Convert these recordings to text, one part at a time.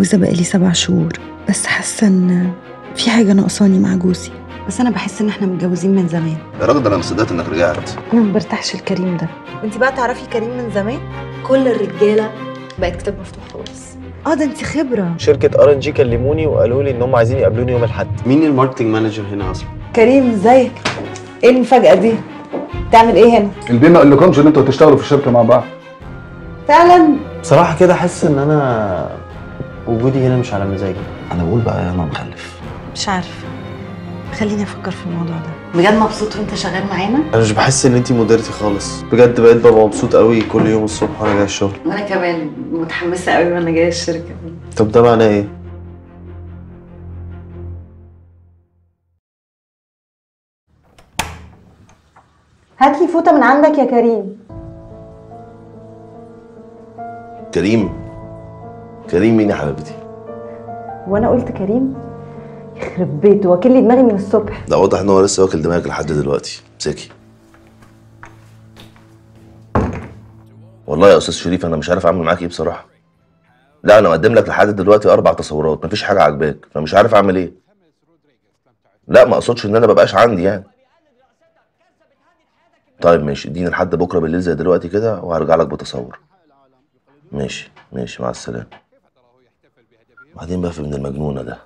متجوزة بقالي سبع شهور بس حاسة إن في حاجة ناقصاني مع جوزي بس أنا بحس إن إحنا متجوزين من زمان يا راجل ده انا مصدقت انك رجعت أنا ما برتاحش الكريم ده أنت بقى تعرفي كريم من زمان؟ كل الرجاله بقت كتاب مفتوح خالص آه ده أنت خبرة شركه ار ان جي كلموني وقالوا لي ان هم عايزين يقابلوني يوم الاحد مين الماركتنج مانجر هنا اصلا؟ كريم ازيك؟ إيه المفاجأة دي؟ تعمل إيه هنا؟ البيه ما قالكمش ان انتوا هتشتغلوا في الشركه مع بعض فعلا بصراحه كده حاسس ان انا وجودي هنا مش على مزاجي انا بقول بقى انا مخلف مش عارفة خليني أفكر في الموضوع ده بجد مبسوط وأنت شغال معانا؟ انا مش بحس ان انتي مديرتي خالص بجد بقيت ببقى مبسوط قوي كل يوم الصبح وانا جاي الشغل وأنا كمان متحمسة قوي وأنا جاية الشركة طب ده معناه ايه هات لي فوطه من عندك يا كريم كريم كريم مين يا حبيبتي وانا قلت كريم يخرب بيته واكل لي دماغي من الصبح ده واضح ان هو لسه واكل دماغك لحد دلوقتي امسكي والله يا استاذ شريف انا مش عارف اعمل معاك ايه بصراحه لا انا مقدم لك لحد دلوقتي اربع تصورات مفيش حاجه عاجباك فمش عارف اعمل ايه لا ما اقصدش ان انا مبقاش عندي يعني طيب ماشي اديني لحد بكره بالليل زي دلوقتي كده وهرجع لك بتصور ماشي ماشي مع السلامه بعدين بقى في ابن المجنونه ده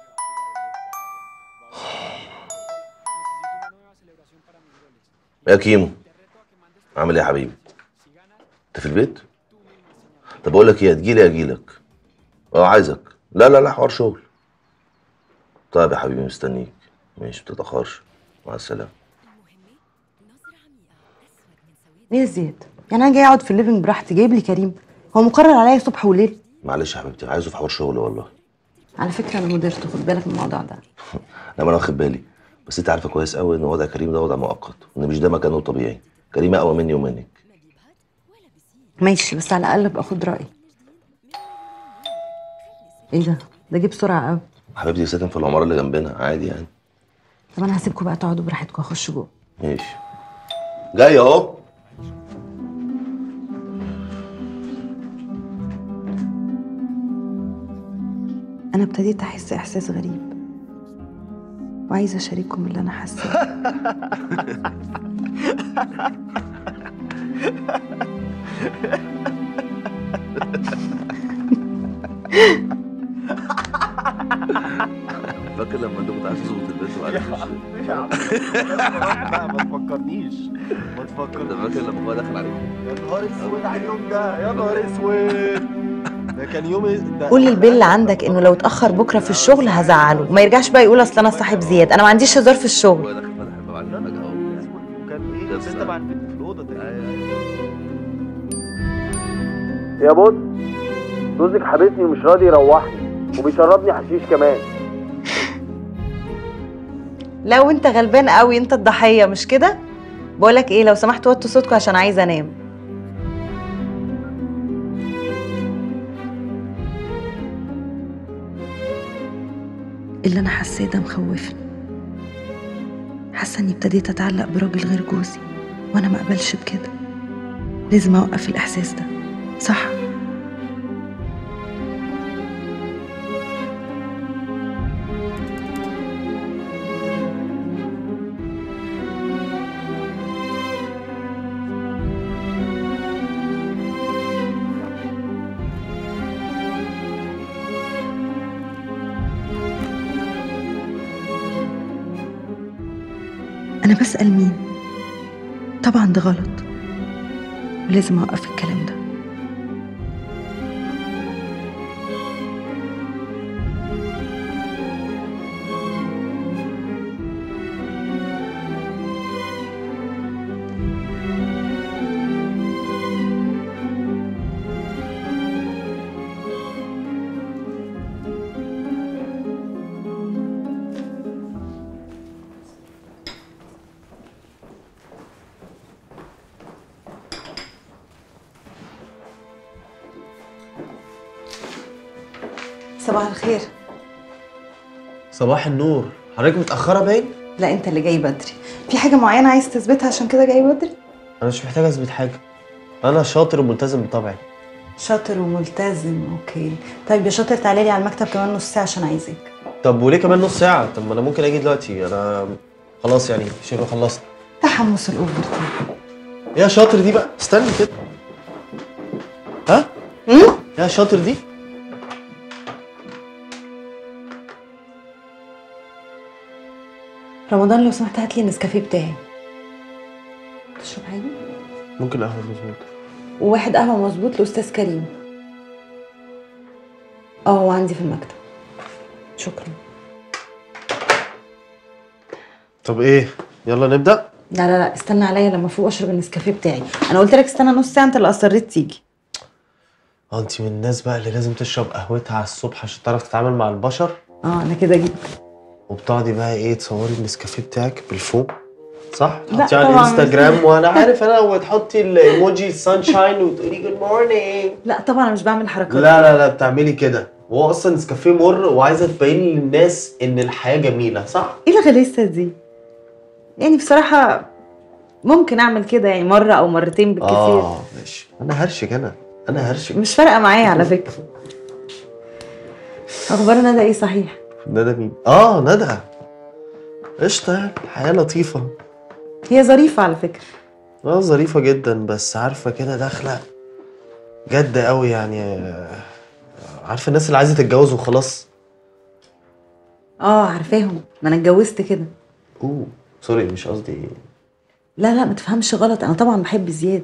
يا كيمو عامل ايه يا حبيبي انت في البيت طب اقول لك ايه هتجيلي اجيلك اه عايزك لا لا لا حوار شغل طيب يا حبيبي مستنيك ماشي متتاخرش مع السلامه ليه يا زياد؟ يعني أنا جاي أقعد في الليفنج براحتي جايب لي كريم هو مقرر عليا صبح وليل معلش يا حبيبتي عايزه في حوار شغل والله على فكرة أنا مديرته خد بالك من الموضوع ده لا ما انا واخد بالي بس انت عارفه كويس قوي ان وضع كريم ده وضع مؤقت وان مش ده مكانه الطبيعي كريم اقوى مني ومنك ماشي بس على الأقل أبقى خد رأيي إيه ده؟ ده جه بسرعة قوي حبيبتي ساكن في العماره اللي جنبنا عادي يعني طب أنا هسيبكم بقى تقعدوا براحتكم أخش جوه ماشي جاي اهو أنا ابتديت أحس إحساس غريب وعايزة أشارككم اللي أنا حاساه فاكر لما انت كنت عايز تظبط البنت وعارف ما تفكرنيش ما تفكرنيش فاكر لما هو دخل عليك يا نهار اسود على اليوم ده يا نهار اسود ده كان يوم ده قول للبيل اللي عندك انه لو اتاخر بكره في الشغل هزعله ما يرجعش بقى يقول اصل انا صاحب زياد انا ما عنديش هزار في الشغل هو داخل فتح الباب عليك فجاه اهو وكان ايه بس- بس انت مع البنت في الاوضه تقريبا يا بص جوزك حابسني ومش راضي يروحني وبيشربني حشيش كمان لو انت غلبان قوي انت الضحيه مش كده بقولك ايه لو سمحت وطوا صوتكم عشان عايزه انام اللي أنا حاساه ده مخوفني حاسة إني ابتديت أتعلق براجل غير جوزي وأنا ما أقبلش بكده لازم أوقف الإحساس ده صح أنا بسأل مين طبعا ده غلط ولازم أوقف الكلام ده صباح الخير صباح النور حضرتك متاخره باين لا انت اللي جاي بدري في حاجة معينة عايز تثبتها عشان كده جاي بدري انا مش محتاج اثبت حاجه انا شاطر وملتزم بطبعي شاطر وملتزم اوكي طيب يا شاطر تعالى لي على المكتب كمان نص ساعه عشان عايزك طب وليه كمان نص ساعة؟ طب ما انا ممكن اجي دلوقتي انا خلاص يعني شبه خلصت تحمس الاوفر ايه يا شاطر دي بقى استني كده ها؟ امم يا شاطر دي رمضان لو سمحت هات لي النسكافيه بتاعي تشرب حاجه ممكن قهوة مظبوط وواحد قهوه مظبوط لاستاذ كريم اه هو عندي في المكتب شكرا طب ايه يلا نبدأ لا لا لا استنى عليا لما فوق اشرب النسكافيه بتاعي انا قلت لك استنى نص ساعه انت اللي اصريت تيجي اه انت من الناس بقى اللي لازم تشرب قهوتها على الصبح عشان تعرف تتعامل مع البشر اه انا كده جيت وبتقعدي بقى ايه تصوري النسكافيه بتاعك بالفوم صح؟ لا تحطيه على طبعاً. الانستجرام وانا عارف انا وتحطي الايموجي السانشاين وتقولي جود مورنينج لا طبعا انا مش بعمل حركات لا لا لا بتعملي كده وهو اصلا نسكافيه مر وعايزه تبين للناس ان الحياه جميله صح؟ ايه الغلاسه دي يعني بصراحه ممكن اعمل كده يعني مره او مرتين بالكثير اه ماشي انا هرشك انا انا هرشك مش فارقه معايا على فكره اخبار ندى ايه صحيح ندى مين؟ اه ندى قشطه يعني الحياه لطيفه هي ظريفه على فكره اه ظريفه جدا بس عارفه كده داخله جد قوي يعني آه، عارفه الناس اللي عايزه تتجوز وخلاص اه عارفاهم ما انا اتجوزت كده اوه سوري مش قصدي لا لا ما تفهمش غلط انا طبعا بحب زياد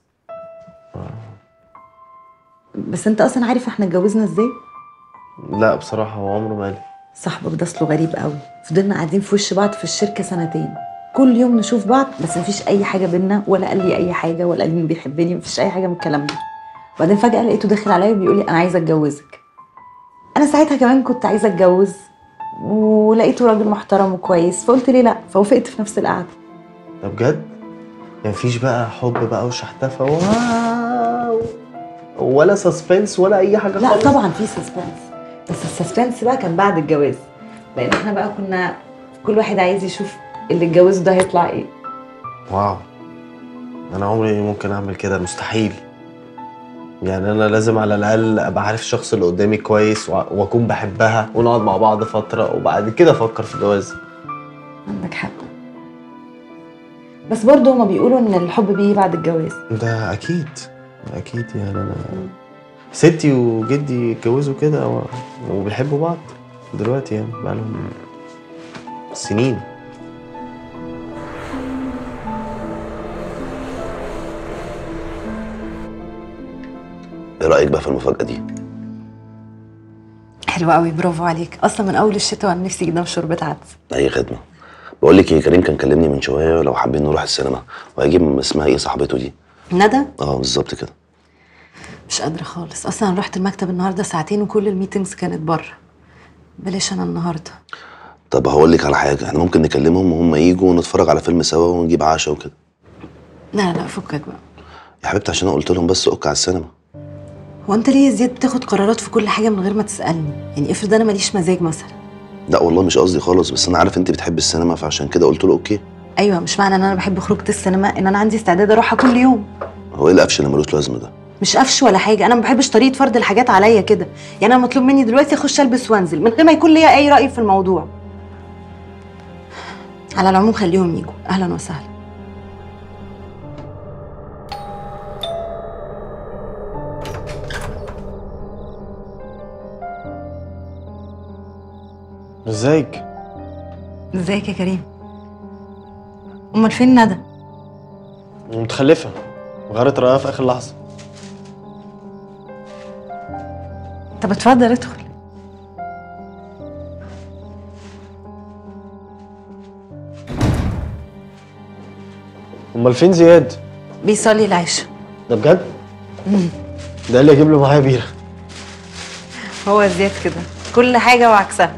بس انت اصلا عارف احنا اتجوزنا ازاي لا بصراحه هو عمره ما قال صاحبك ده اصله غريب قوي فضلنا قاعدين في وش بعض في الشركه سنتين كل يوم نشوف بعض بس مفيش اي حاجه بينا ولا قال لي اي حاجه ولا قال لي انه بيحبني مفيش اي حاجه من الكلام ده وبعدين فجاه لقيته داخل عليا وبيقول لي انا عايزه اتجوزك انا ساعتها كمان كنت عايزه اتجوز ولقيته راجل محترم وكويس فقلت ليه لا فوافقت في نفس القعده ده بجد يعني مفيش بقى حب بقى وشحتفه واو ولا سسبنس ولا اي حاجه لا خالص طبعا في سسبنس بس السسبنس بقى كان بعد الجواز لان احنا بقى كنا كل واحد عايز يشوف اللي اتجوزه ده هيطلع ايه واو انا عمري ممكن اعمل كده مستحيل يعني انا لازم على الاقل ابقى عارف الشخص اللي قدامي كويس وع- واكون بحبها ونقعد مع بعض فتره وبعد كده افكر في الجواز عندك حق بس برضه هما بيقولوا ان الحب بيجي بعد الجواز ده اكيد اكيد يعني انا ستي وجدي اتجوزوا كده و- وبيحبوا بعض دلوقتي يعني بقالهم سنين ايه رايك بقى في المفاجاه دي حلوة قوي برافو عليك اصلا من اول الشتاء وانا نفسي جدا في شوربة عدس اي خدمه بقول لك ايه كريم كان كلمني من شويه لو حابين نروح السينما وهيجيب اسمها ايه صاحبته دي ندى اه بالظبط كده مش قادرة خالص اصلا رحت المكتب النهاردة ساعتين وكل الميتنجز كانت بره بلاش انا النهاردة طب هقول لك على حاجه احنا ممكن نكلمهم وهم يجوا ونتفرج على فيلم سوا ونجيب عشاء وكده لا لا فكك بقى يا حبيبتي عشان انا قلت لهم بس اوك على السينما هو انت ليه يا زياد بتاخد قرارات في كل حاجة من غير ما تسألني يعني افرض انا ماليش مزاج مثلا لا والله مش قصدي خالص بس انا عارف انت بتحب السينما فعشان كده قلت له اوكي ايوه مش معنى ان انا بحب خروجة السينما ان انا عندي استعداد اروحها كل يوم هو ايه القفش اللي ملوش لازمه ده مش قفش ولا حاجه انا ما بحبش طريقه فرض الحاجات عليا كده يعني انا مطلوب مني دلوقتي اخش البس وانزل من غير ما يكون ليا اي راي في الموضوع على العموم خليهم يجوا اهلا وسهلا ازيك ازيك يا كريم امال فين ندى متخلفه غيرت رايها في اخر لحظه طب اتفضل ادخل امال فين زياد بيصلي العشاء ده بجد ده اللي اجيب له معايا بيره هو زياد كده كل حاجه وعكسها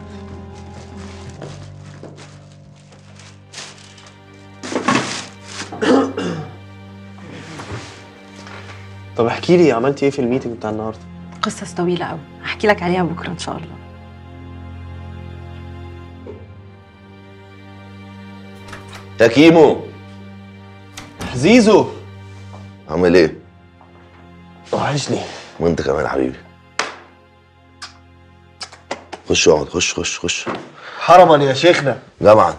طب احكي لي عملتي ايه في الميتنج بتاع النهارده قصص طويله قوي هحكي لك عليها بكره ان شاء الله يا كيمو زيزو عامل ايه وحشني وانت كمان يا حبيبي خش اقعد خش خش خش حرما يا شيخنا جمعا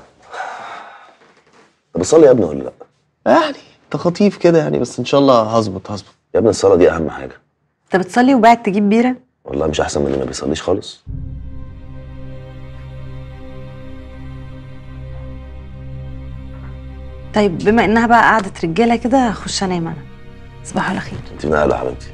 طب بتصلي يا ابني ولا لا؟ يعني تخطيف كده يعني بس ان شاء الله هظبط هظبط يا ابني الصلاة دي أهم حاجة انت بتصلي وبعد تجيب بيره والله مش أحسن من اللي ما بيصليش خالص طيب بما انها بقى قعده رجاله كده هخش انام انا صباح على خير أنت من أهله يا حبيبتي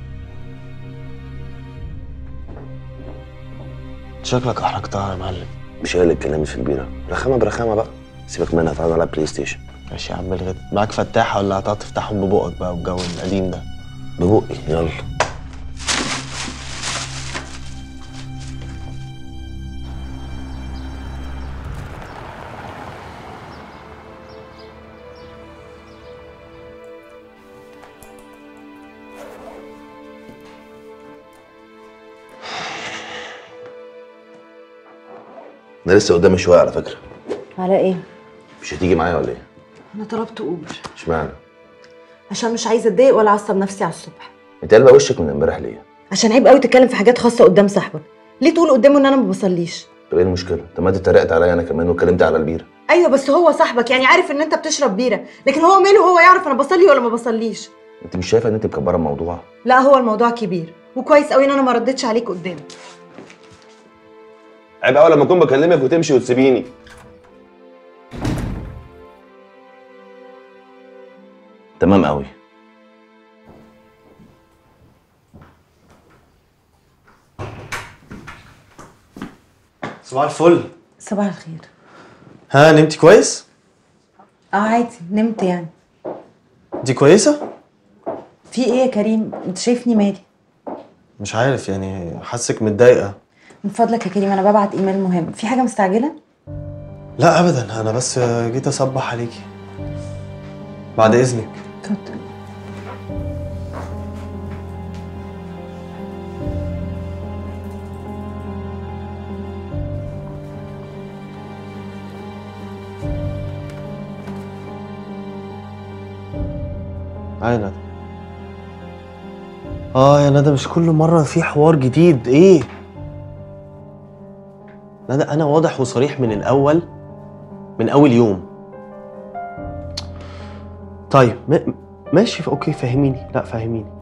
شكلك احرجتها يا معلم مش هي اللي اتكلمت في البيرة رخامة برخامة بقى سيبك منها تعالى على بلاي ستيشن ماشي يا عم الغد معاك فتاحه ولا هتقعد تفتحهم ببقك بقى والجو القديم ده ببقي يلا انا لسه قدامي شويه على فكره على ايه مش هتيجي معايا ولا ايه انا طلبت اوبر اشمعنى عشان مش عايزه اتضايق ولا اعصب نفسي على الصبح انت قلبه وشك من امبارح ليه عشان عيب قوي تتكلم في حاجات خاصه قدام صاحبك ليه تقول قدامه ان انا ما بصليش طب ايه المشكله طب ما انت اتريقت عليا انا كمان واتكلمت على البيره ايوه بس هو صاحبك يعني عارف ان انت بتشرب بيره لكن هو ماله هو يعرف انا بصلي ولا ما بصليش انت مش شايفه ان انت مكبره الموضوع لا هو الموضوع كبير وكويس قوي ان انا ما ردتش عليك قدامه عيب قوي لما اكون بكلمك وتمشي وتسيبيني تمام قوي صباح الفل صباح الخير ها نمتي كويس اه عادي نمت يعني دي كويسه في ايه يا كريم انت شايفني مالي مش عارف يعني حاسك متضايقه من فضلك يا كريم انا ببعت ايميل مهم في حاجه مستعجله لا ابدا انا بس جيت اصبح عليكي بعد اذنك اتفضل اي ندى اه يا ندى مش كل مرة في حوار جديد ايه ندى انا واضح وصريح من الاول من اول يوم طيب م- ماشي اوكي فهميني لا فهميني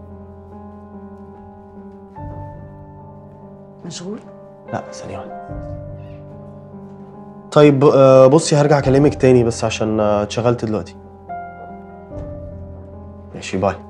مشغول لا ثانية واحدة طيب آه، بصي هرجع اكلمك تاني بس عشان آه، اتشغلت دلوقتي ماشي باي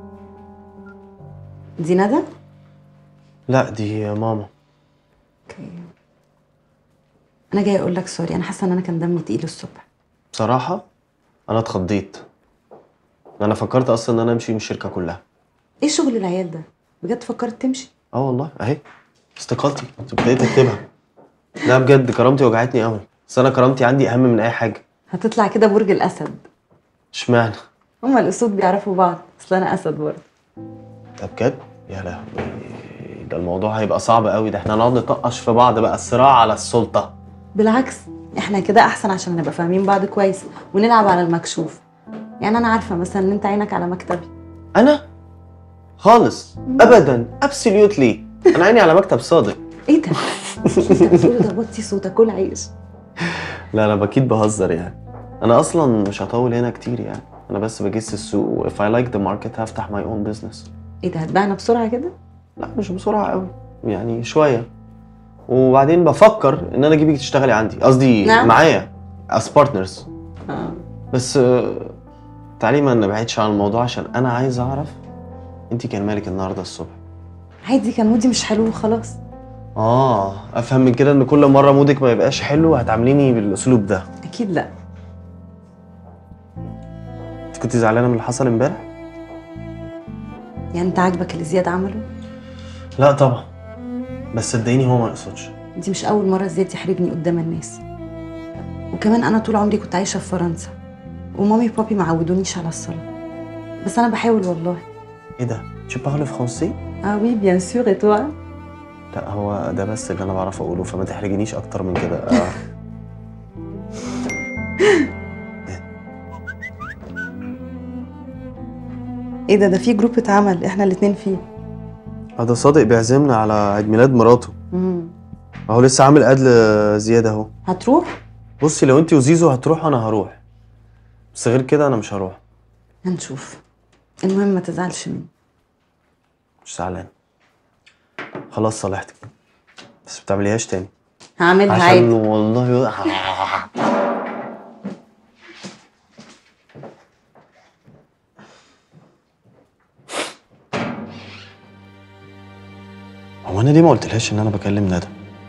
دي ندى لا دي ماما اوكي انا جايه اقول لك سوري انا حاسه ان انا كان دمي تقيل الصبح بصراحة أنا اتخضيت أنا فكرت أصلا إن أنا أمشي من الشركة كلها ايه شغل العيال ده بجد فكرت تمشي أه والله أهي استقالتي ابتديت أكتبها لا بجد كرامتي وجعتني قوي بس أنا كرامتي عندي أهم من أي حاجة هتطلع كده برج الاسد اشمعنى هما الاسود بيعرفوا بعض اصل انا اسد برضه ده بجد يا لهوي ده الموضوع هيبقى صعب قوي ده احنا هنقعد نطقش في بعض بقى الصراع على السلطة بالعكس احنا كده احسن عشان نبقى فاهمين بعض كويس ونلعب على المكشوف يعني انا عارفه مثلا ان انت عينك على مكتبي أنا خالص أبدا أبسوليوتلي أنا عيني على مكتب صادق ايه ده انت بتقول ده وطي صوتك كل عيش لا انا اكيد بهزر يعني انا اصلا مش هطول هنا كتير يعني انا بس بجس السوق و if I like the market هفتح my own business ايه ده هتبيعنا بسرعه كده لا مش بسرعه قوي يعني شويه وبعدين بفكر ان انا اجيبك تشتغلي عندي قصدي نعم. معايا as partners اه بس آه، تعالي ما نبعدش عن الموضوع عشان انا عايز اعرف انت كان مالك النهارده الصبح عادي كان مودي مش حلو وخلاص اه افهم من كده ان كل مره مودك ما يبقاش حلو هتعامليني بالاسلوب ده اكيد لا انت كنت زعلانه من اللي حصل امبارح يعني انت عاجبك اللي زياد عمله لا طبعا بس صدقيني هو ما يقصدش دي مش اول مره زياد يحرجني قدام الناس وكمان انا طول عمري كنت عايشه في فرنسا ومامي وبابي ما عودونيش على الصلاه بس انا بحاول والله ايه ده؟ tu parles français؟ اه وي بيان سور et toi لا هو ده بس اللي انا بعرف اقوله فما تحرجنيش اكتر من كده آه. ايه ده ده في جروب اتعمل احنا الاتنين فيه ده صادق بيعزمنا على عيد ميلاد مراته مم. اهو لسه عامل قدل زياده اهو هتروح بصي لو انت وزيزو هتروح انا هروح بس غير كده انا مش هروح هنشوف المهم ما تزعلش مني مش زعلان خلاص صالحتك بس ما بتعمليهاش تاني هعملها عشان عادي والله هو انا ليه ما قلتلهاش ان انا بكلم ندى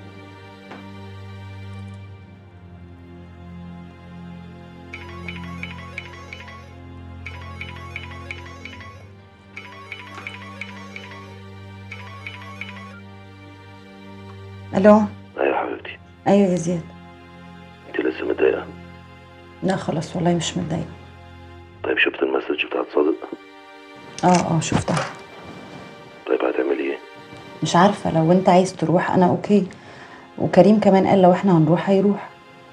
الو ايوه يا حبيبتي ايوه يا زياد انت لسه متضايقه لا خلاص والله مش متضايقه طيب شفت المسج بتاعت صادق اه اه شفتها طيب هتعملي ايه مش عارفه لو انت عايز تروح انا اوكي وكريم كمان قال لو احنا هنروح هيروح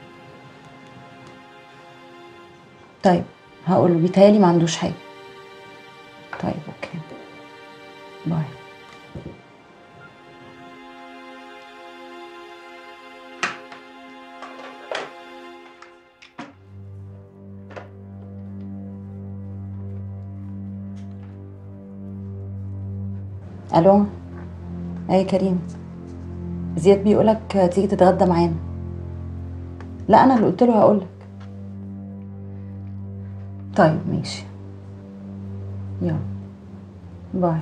طيب هقول له بيتهيألي ما عندوش حاجه طيب اوكي باي الو اي كريم زياد بيقولك تيجي تتغدى معانا لا انا اللي قلت له هقولك طيب ماشي يلا باي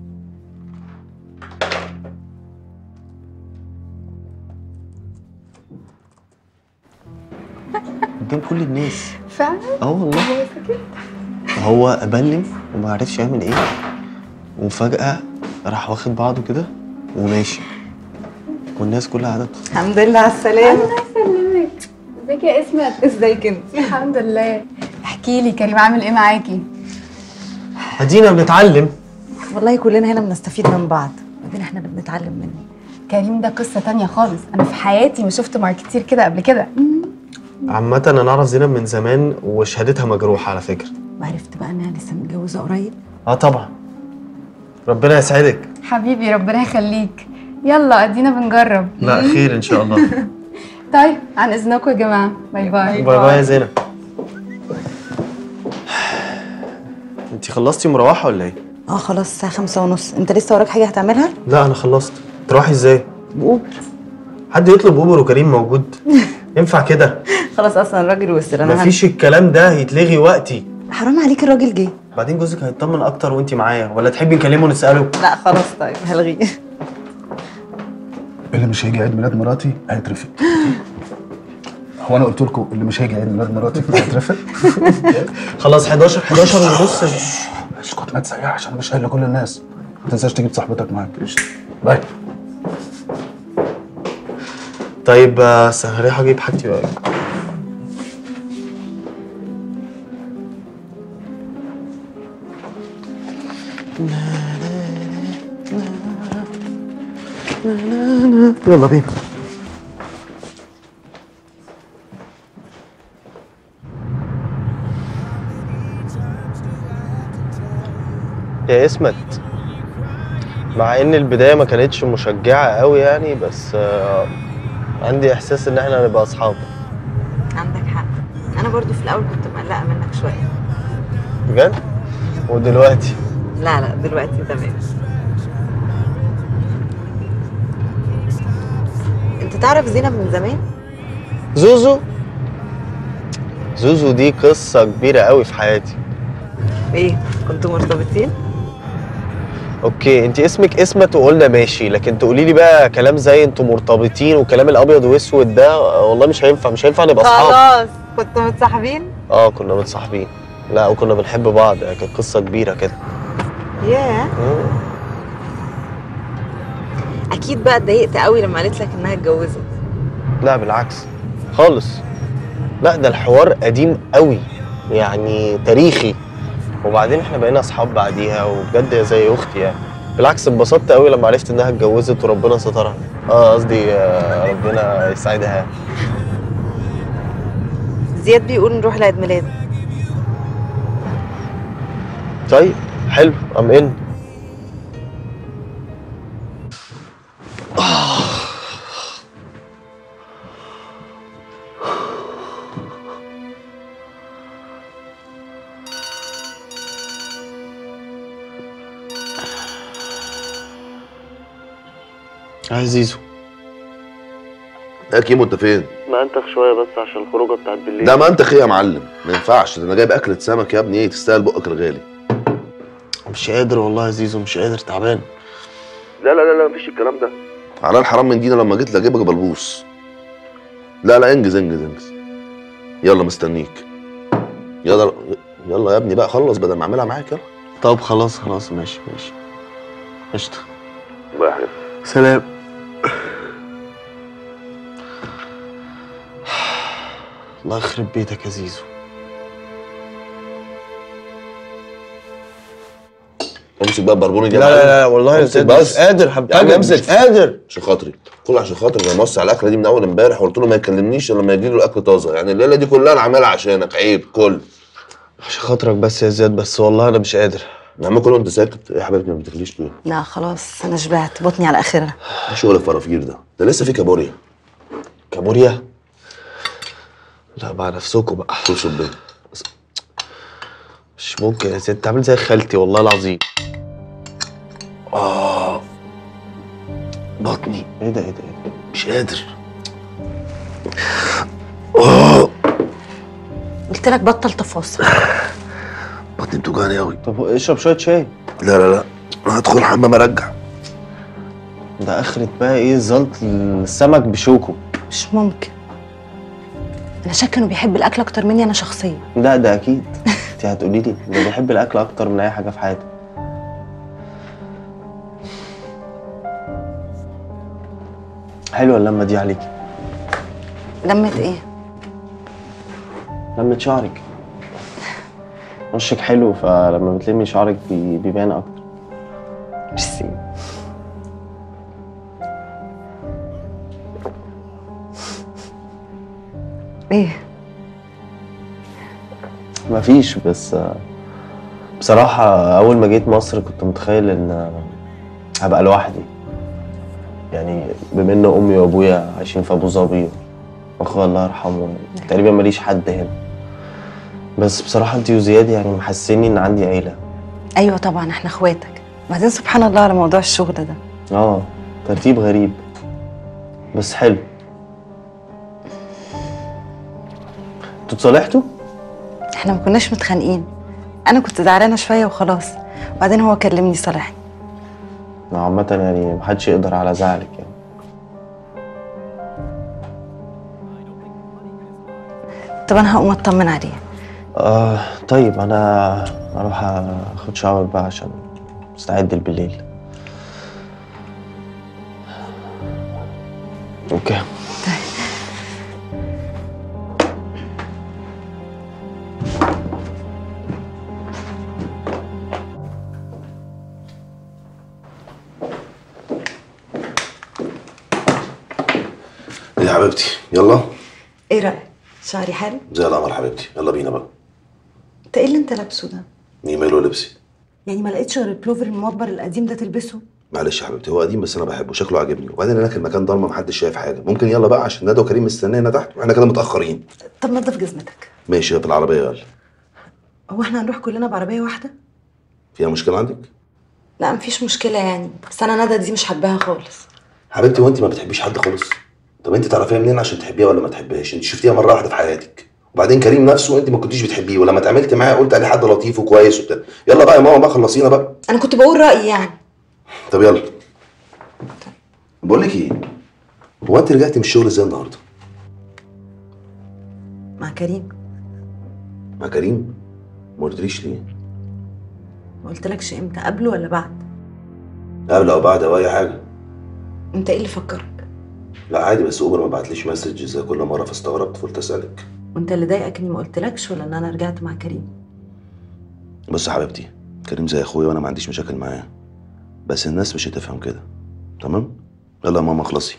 قدام كل الناس فعلا اه والله هو بلم وما عرفش يعمل ايه وفجأة راح واخد بعضه كده وماشي والناس كلها قاعدة الحمد لله على السلامه سلمك ازيك يا اسمت ازيك انت الحمد لله احكي لي كريم عامل ايه معاكي ادينا بنتعلم والله كلنا هنا بنستفيد من بعض بعدين احنا اللي بنتعلم منه كريم ده قصه تانية خالص انا في حياتي ما شفته مع كتير كده قبل كده عامة انا اعرف زينب من زمان وشهادتها مجروحة على فكرة وعرفت بقى انها لسه متجوزه قريب اه طبعا ربنا يسعدك حبيبي ربنا يخليك يلا ادينا بنجرب لا خير ان شاء الله طيب عن اذنكم يا جماعه باي باي باي باي يا زينب انت خلصتي مروحة ولا ايه؟ اه خلاص الساعه خمسة ونص انت لسه وراك حاجه هتعملها لا انا خلصت تروحي ازاي؟ بأوبر حد يطلب اوبر وكريم موجود ينفع كده خلاص اصلا الراجل وصل انا مفيش الكلام ده هيتلغي وقتي هم- حرام عليك الراجل جه بعدين جوزك هيطمن اكتر وانت معايا ولا تحبي نكلمه ونساله لا خلاص طيب هلغيه اللي مش هيجي عيد ميلاد مراتي هيترفد هو انا قلت لكم اللي مش هيجي عيد ميلاد مراتي هيترفد خلاص 11 11 ونص اسكت ما تسيحش انا مش قايل لكل الناس ما تنساش تجيب صاحبتك معاك قشطة. باي طيب آه، بس انا هروح اجيب حاجتي بقى يلا بينا يا اسمت مع ان البدايه ما كانتش مشجعه قوي يعني بس آه، عندي احساس ان احنا هنبقى اصحاب عندك حق انا برضو في الاول كنت مقلقه منك شويه بجد ودلوقتي لا لا دلوقتي تمام انت تعرف زينب من زمان زوزو زوزو دي قصه كبيره قوي في حياتي ايه كنتوا مرتبطين اوكي انت اسمك اسمت وقلنا ماشي لكن تقولي لي بقى كلام زي انتوا مرتبطين وكلام الابيض واسود ده آه، والله مش هينفع مش هينفع نبقى اصحاب خلاص كنتوا متصاحبين اه كنا متصاحبين لا وكنا بنحب بعض يعني كانت قصه كبيره كده ياه مم. اكيد بقى اتضايقت قوي لما قالت لك انها اتجوزت لا بالعكس خالص لا ده الحوار قديم قوي يعني تاريخي وبعدين احنا بقينا اصحاب بعديها وبجد هي زي اختي يعني بالعكس اتبسطت قوي لما عرفت انها اتجوزت وربنا سترها اه قصدي آه، ربنا يسعدها زياد بيقول نروح لعيد ميلاد طيب حلو ام ان عايز زيزو يا كيمو انت فين؟ ما انتخ شويه بس عشان الخروجه بتاعت بالليل ده ما انت يا معلم ما ينفعش ده انا جايب اكله سمك يا ابني ايه تستاهل بقك الغالي مش قادر والله يا زيزو مش قادر تعبان لا لا لا لا مفيش الكلام ده على الحرام من دينا لما جيت لاجيبك بلبوس لا لا انجز انجز انجز يلا مستنيك يلا يلا يا ابني بقى خلص بدل ما اعملها معاك يلا طب خلاص خلاص ماشي ماشي قشطه بقى يا حبيبي سلام الله يخرب بيتك يا زيزو امسك بقى البربوني دي لا يا لا معلم. لا والله يا امسك زيد بس مش قادر يا عم حبيبي امسك. مش قادر عشان خاطري كل عشان خاطري انا موسع الاكله دي من اول امبارح وقلت له ما يكلمنيش الا لما يجي له الاكل طازه يعني الليله دي كلها انا عاملها عشانك عيب كل عشان خاطرك بس يا زياد بس والله انا مش قادر يا عم كل انت ساكت ايه يا حبيبتي ما بتاكليش ليه؟ لا خلاص انا شبعت بطني على اخرها ايه شغل الفرافير ده؟ ده لسه في كابوريا كابوريا لا مع نفسكم بقى كل شبيه مش ممكن يا زياد انت عامل زي خالتي والله العظيم اه بطني ايه ده ايه ده ايه ده مش قادر قلت لك بطل تفاصيل بطني بتوجعني قوي طب اشرب شويه شاي لا لا لا انا هدخل الحمام ارجع ده اخرة بقى ايه زلط السمك بشوكه مش ممكن انا شاكه انه بيحب الاكل اكتر مني انا شخصيا ده ده اكيد انت هتقولي لي ده بيحب الاكل اكتر من اي حاجه في حياته حلوه اللمه دي عليكي لمت ايه لمة شعرك وشك حلو فلما بتلمي شعرك بي- بيبان اكتر ميرسي ايه مفيش بس آه، بصراحة أول ما جيت مصر كنت متخيل إن آه، هبقى لوحدي يعني بما إن أمي وأبويا عايشين في أبو ظبي وأخويا الله يرحمه تقريبا ماليش حد هنا بس بصراحة أنتي وزياد يعني محسيني إن عندي عيلة ايوه طبعا احنا اخواتك بعدين سبحان الله على موضوع الشغل ده آه ترتيب غريب بس حلو انتوا اتصالحتوا؟ احنا ما كناش متخانقين انا كنت زعلانه شويه وخلاص وبعدين هو كلمني صالحني عامة يعني محدش يقدر على زعلك يعني طب انا هقوم اطمن عليه آه طيب انا اروح اخد شاور بقى عشان مستعد بالليل اوكي ايه يا حبيبتي يلا ايه رايك شعري حلو زي القمر حبيبتي يلا بينا بقى انت ايه اللي انت لابسه ده مين ماله لبسي يعني ما لقيتش غير البلوفر الموبر القديم ده تلبسه معلش يا حبيبتي هو قديم بس انا بحبه شكله عاجبني وبعدين هناك المكان ضلمه محدش شايف حاجه ممكن يلا بقى عشان ندى وكريم مستنينا تحت واحنا كده متاخرين طب نضف جزمتك ماشي في العربيه يلا هو احنا هنروح كلنا بعربيه واحده فيها مشكله عندك لا مفيش مشكله يعني بس انا ندى دي مش حباها خالص حبيبتي وانت ما بتحبيش حد خالص طب انت تعرفيها منين عشان تحبيها ولا ما تحبيهاش انت شفتيها مره واحده في حياتك وبعدين كريم نفسه انت ما كنتش بتحبيه ولما اتعاملت معاه قلت عليه حد لطيف وكويس وبتاع يلا بقى يا ماما بقى خلصينا بقى انا كنت بقول رايي يعني طب يلا بقول لك ايه هو انت رجعتي من الشغل ازاي النهارده مع كريم مع كريم ما قلتليش ليه ما قلتلكش امتى قبله ولا بعد قبل او بعد او اي حاجه انت ايه اللي فكرك لا عادي بس اوبر ما بعتليش مسج زي كل مره فاستغربت فقلت اسالك وانت اللي ضايقك اني ما قلتلكش ولا ان انا رجعت مع كريم بص يا حبيبتي كريم زي اخويا وانا ما عنديش مشاكل معاه بس الناس مش هتفهم كده تمام يلا يا ماما اخلصي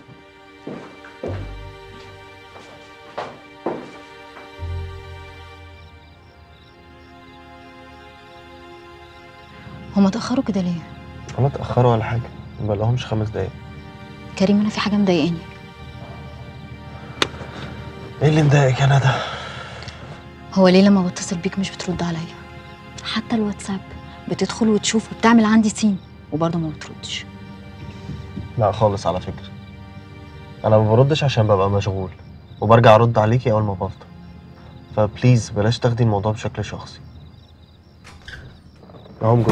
هما اتأخروا كده ليه؟ ولا اتاخروا ولا حاجه ما بقالهمش خمس دقايق كريم أنا في حاجة مضايقاني ايه اللي مضايقك يا ندى هو ليه لما بتصل بيك مش بترد عليا؟ حتى الواتساب بتدخل وتشوف وبتعمل عندي سين وبرضه ما بتردش لا خالص على فكرة أنا ما بردش عشان ببقى مشغول وبرجع أرد عليكي أول ما بفضى فبليز بلاش تاخدي الموضوع بشكل شخصي أهو جود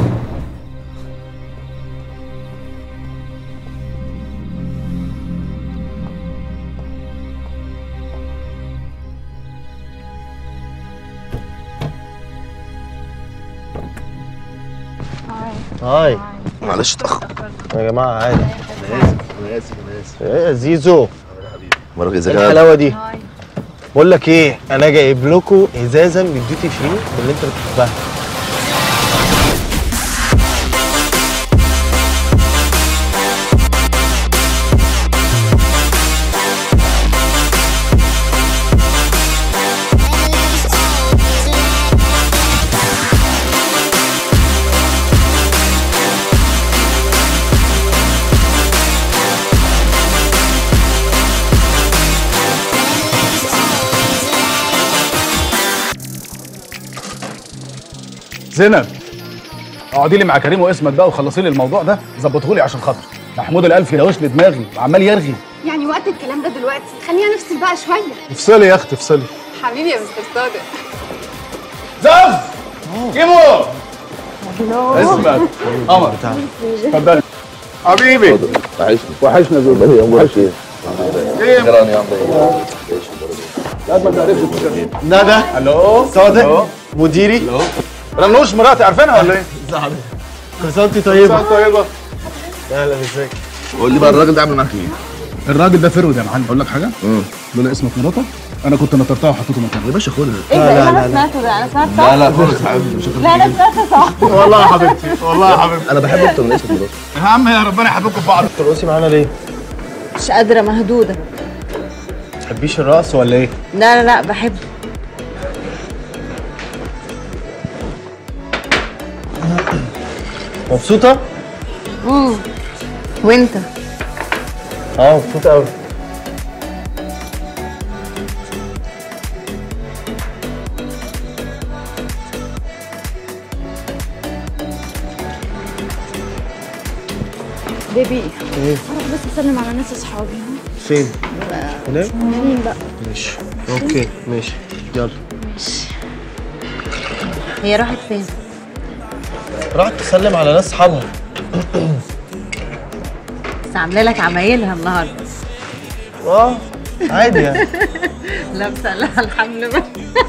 هاي معلش اتاخر يا جماعة عادي انا اسف انا اسف انا اسف ايه يا زيزو مرة ايه ازيك يا الحلاوة دي بقول لك ايه انا جايب لكم ازازة من الديوتي فري اللي انت بتحبها زينب اقعدي لي مع كريم واسمك بقى وخلصي لي الموضوع ده ظبطه لي عشان خاطري محمود الالف يلوش لي دماغي وعمال يرغي يعني وقت الكلام ده دلوقتي خلينا نفصل بقى شويه افصلي يا اختي افصلي حبيبي يا مستر صادق زف كيمو اسمك قمر اتفضل حبيبي وحشني وحشنا زوجة وحشني ايه جيران يا عم لا ما تعرفش تشتغل. ندى الو صادق ألو؟ مديري الو رنوش مراتي عارفينها ولا ايه؟ كل سنة وانت طيبة طيبة اهلا ازيك قول لي بقى الراجل ده عامل معاك ايه؟ الراجل ده فرود يا معلم اقول لك حاجه امم لولا اسمك مراتك انا كنت نطرتها وحطيته مكانها يا باشا خدها ايه ده لا، ايه اللي لا، انا سمعته ده انا سمعت لا صح؟ لا خالص يا حبيبي مش لا انا سمعت صح والله يا حبيبتي والله يا حبيبتي انا بحب اكتر من اسمك مراتي يا عم يا ربنا يحبكم في بعض ترقصي معانا ليه؟ مش قادرة مهدودة تحبيش الرقص ولا ايه؟ لا لا لا بحب مبسوطة؟ امم وانت اه مبسوطة قوي بيبي ايه؟ اروح بس اسلم على ناس اصحابي فين؟ هناك؟ مين بقى ماشي اوكي ماشي يلا هي راحت فين؟ راحت تسلم على ناس اصحابها بس عاملة لك عمايلها النهاردة اه عادي يعني لابسة لها الحمل بقى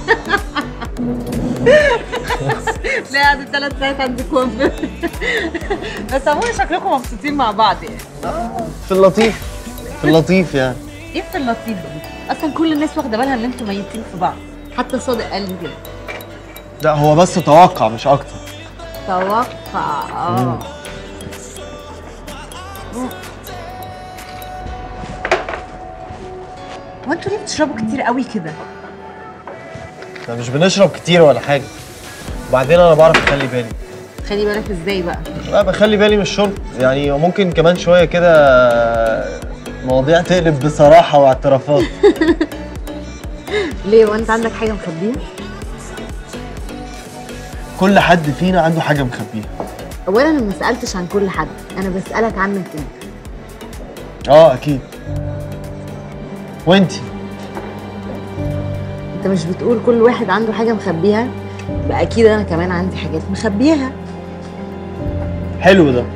تلاقي قعدت ثلاث ساعات عند كوافير بس عموما شكلكم مبسوطين مع بعض يعني في اللطيف في اللطيف يعني ايه في اللطيف ده؟ اصلا كل الناس واخده بالها ان انتوا ميتين في بعض حتى صادق قال لي كده لا هو بس توقع مش اكتر توقع اه هو انتوا ليه بتشربوا كتير قوي كده؟ احنا مش بنشرب كتير ولا حاجة وبعدين انا بعرف اخلي بالي خلي بالك ازاي بقى؟ لا بخلي بالي من الشرب يعني ممكن كمان شوية كده مواضيع تقلب بصراحة واعترافات ليه وانت عندك حاجه مخبيها؟ كل حد فينا عنده حاجة مخبيها اولا انا ما سالتش عن كل حد انا بسالك عنك انت اه اكيد وانتي انت مش بتقول كل واحد عنده حاجه مخبيها يبقى اكيد انا كمان عندي حاجات مخبيها حلو ده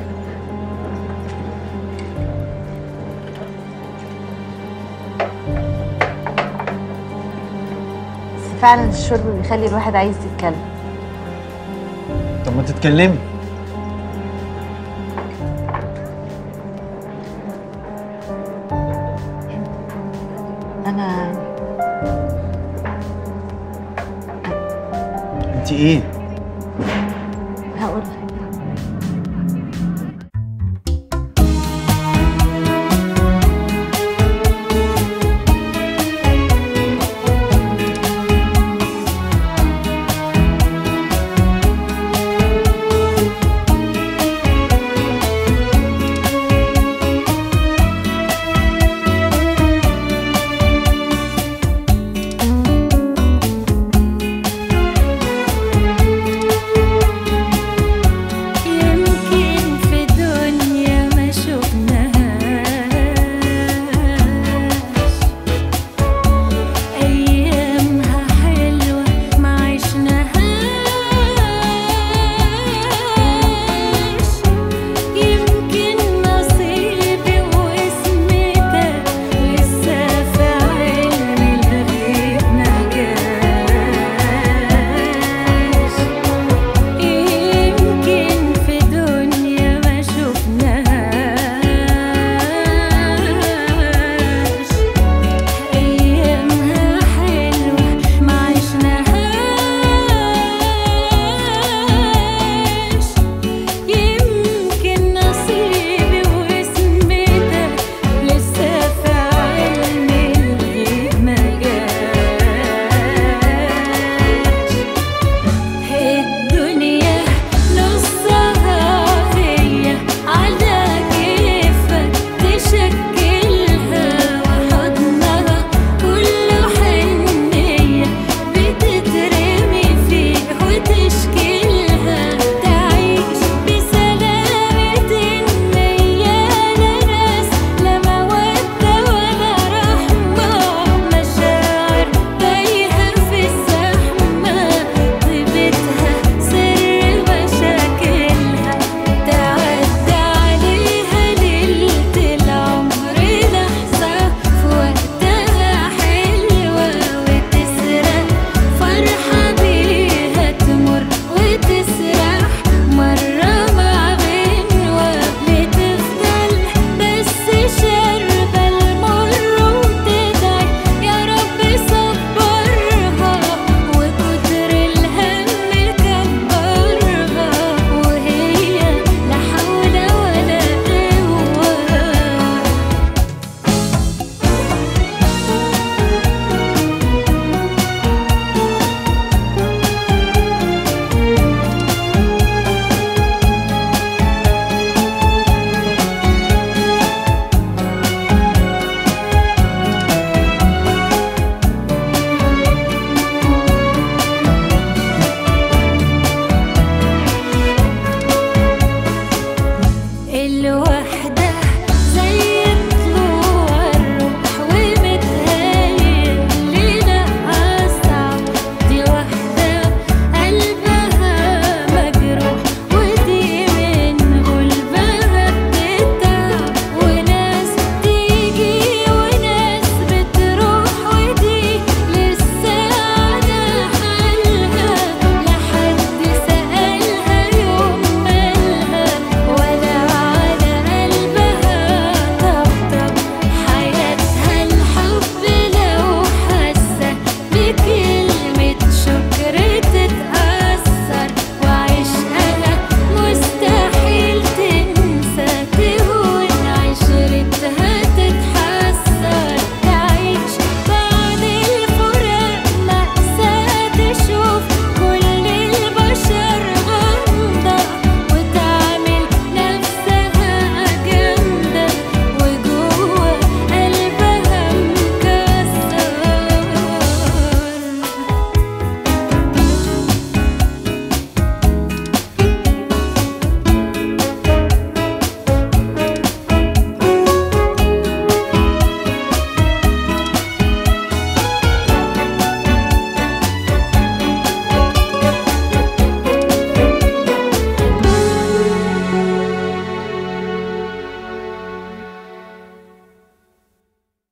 بس فعلا الشرب بيخلي الواحد عايز يتكلم طب ما تتكلمي انا انتي ايه